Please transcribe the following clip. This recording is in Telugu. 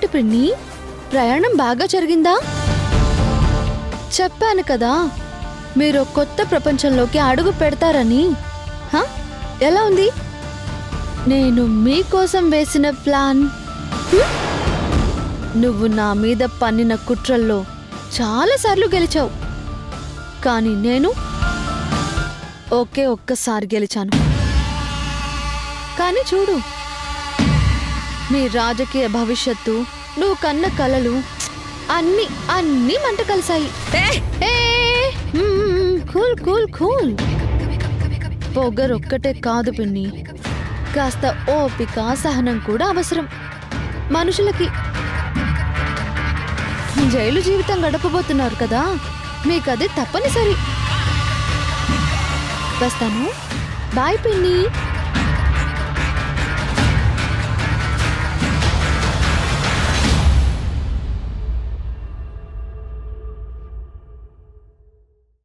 పిన్ని ప్రయాణం బాగా జరిగిందా చెప్పాను కదా మీరు కొత్త ప్రపంచంలోకి అడుగు పెడతారని హ? ఎలా ఉంది నేను మీకోసం వేసిన ప్లాన్ హ్మ్? నువ్వు నా మీద పన్నిన కుట్రల్లో చాలాసార్లు గెలిచావు కానీ నేను ఒకే ఒక్కసారి గెలిచాను కానీ చూడు నీ రాజకీయ భవిష్యత్తు నువ్వు కన్న కలలు అన్ని అన్ని మంట కలిసాయి ఏ, మ్మ్, కూల్ కూల్ కూల్ పొగరొక్కటే కాదు పిన్ని కాస్త ఓపిక సహనం కూడా అవసరం మనుషులకి జైలు జీవితం గడపబోతున్నారు కదా మీకది తప్పనిసరి వస్తాను బాయ్ పిన్ని